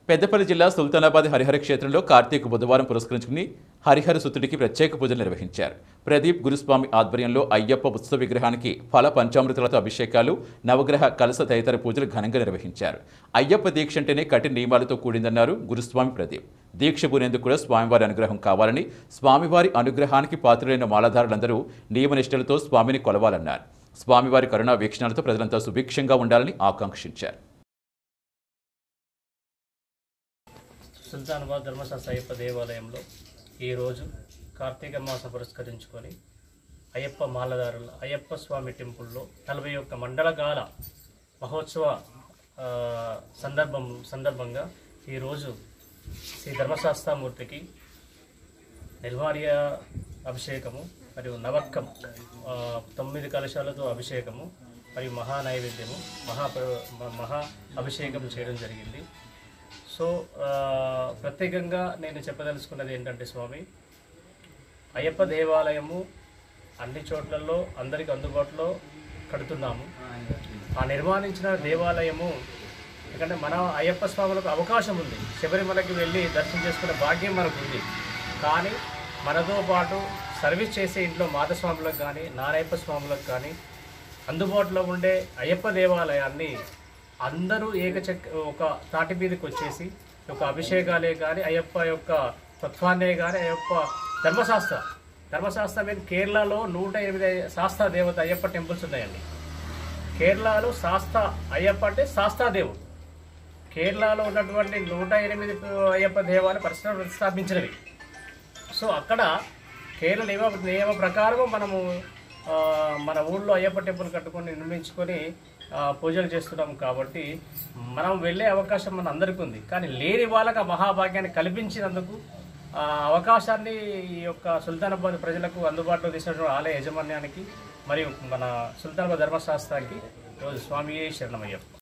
పెద్దపల్లి జిల్లా సుల్తానాబాద్ హరిహర క్షేత్రంలో కార్తీక బుధవారం పురస్కరించుకుని హరిహర సుతుడికి ప్రత్యేక పూజలు నిర్వహించారు ప్రదీప్ గురుస్వామి ఆధ్వర్యంలో అయ్యప్ప ఉత్సవ విగ్రహానికి ఫల పంచామృతులతో అభిషేకాలు నవగ్రహ కలస తదితర పూజలు ఘనంగా నిర్వహించారు అయ్యప్ప దీక్ష అంటేనే కఠిన నియమాలతో కూడిందన్నారు గురుస్వామి ప్రదీప్ దీక్ష పూనేందుకు కూడా స్వామివారి అనుగ్రహం కావాలని స్వామివారి అనుగ్రహానికి పాత్రులైన మాలధారులందరూ నియమనిష్టలతో స్వామిని కొలవాలన్నారు స్వామివారి కరుణా వీక్షణాలతో ప్రజలంతా సుభిక్షంగా ఉండాలని ఆకాంక్షించారు సుల్తానాబాద్ ధర్మశాస్త్ర అయ్యప్ప దేవాలయంలో ఈరోజు కార్తీక మాసం పురస్కరించుకొని అయ్యప్ప మాలదారుల అయ్యప్ప స్వామి టెంపుల్లో నలభై ఒక్క మండలగాల మహోత్సవ ఆ, సందర్భం సందర్భంగా ఈరోజు శ్రీ ధర్మశాస్త్రమూర్తికి నిర్మార్య అభిషేకము మరియు నవక్కం ఆ, తొమ్మిది కలశాలతో అభిషేకము మరియు మహా నైవేద్యము మహా ప్ర- మ- మహా అభిషేకం చేయడం జరిగింది సో ఆ, ప్రత్యేకంగా నేను చెప్పదలుచుకున్నది ఏంటంటే స్వామి అయ్యప్ప దేవాలయము అన్ని చోట్లలో అందరికి అందుబాటులో కడుతున్నాము ఆ నిర్మాణించిన దేవాలయము ఎందుకంటే మన అయ్యప్ప స్వాములకు అవకాశం ఉంది శబరిమలకి వెళ్ళి దర్శనం చేసుకునే భాగ్యం మనకు ఉంది కానీ మనతో పాటు సర్వీస్ చేసే ఇంట్లో మాతస్వాములకు కానీ నారాయప్ప స్వాములకు కానీ అందుబాటులో ఉండే అయ్యప్ప దేవాలయాన్ని అందరూ ఏకచక్ ఒక తాటి మీదకి వచ్చేసి ఒక అభిషేకాలే కానీ అయ్యప్ప యొక్క తత్వాన్నే కానీ అయ్యప్ప ధర్మశాస్త్ర ధర్మశాస్త్ర మీద కేరళలో నూట ఎనిమిది శాస్త్ర దేవత అయ్యప్ప టెంపుల్స్ ఉన్నాయండి కేరళలో శాస్త్ర అయ్యప్ప అంటే శాస్త్రాదేవుడు కేరళలో ఉన్నటువంటి నూట ఎనిమిది అయ్యప్ప దేవాలయ పరిశ్రమ ప్రతిష్టాపించినవి సో అక్కడ కేరళ నియమ నియమ ప్రకారం మనము ఆ, మన ఊళ్ళో అయ్యప్ప టెంపుల్ కట్టుకొని నిర్మించుకొని ఆ, పూజలు చేస్తున్నాం కాబట్టి మనం వెళ్ళే అవకాశం మన అందరికీ ఉంది కానీ లేని వాళ్ళకి ఆ మహాభాగ్యాన్ని కల్పించినందుకు ఆ అవకాశాన్ని ఈ యొక్క సుల్తానాబాద్ ప్రజలకు అందుబాటులో తీసినటువంటి ఆలయ యాజమాన్యానికి మరియు మన సుల్తానాబాద్ ధర్మశాస్త్రానికి ఈరోజు స్వామి శరణమయ్యప్ప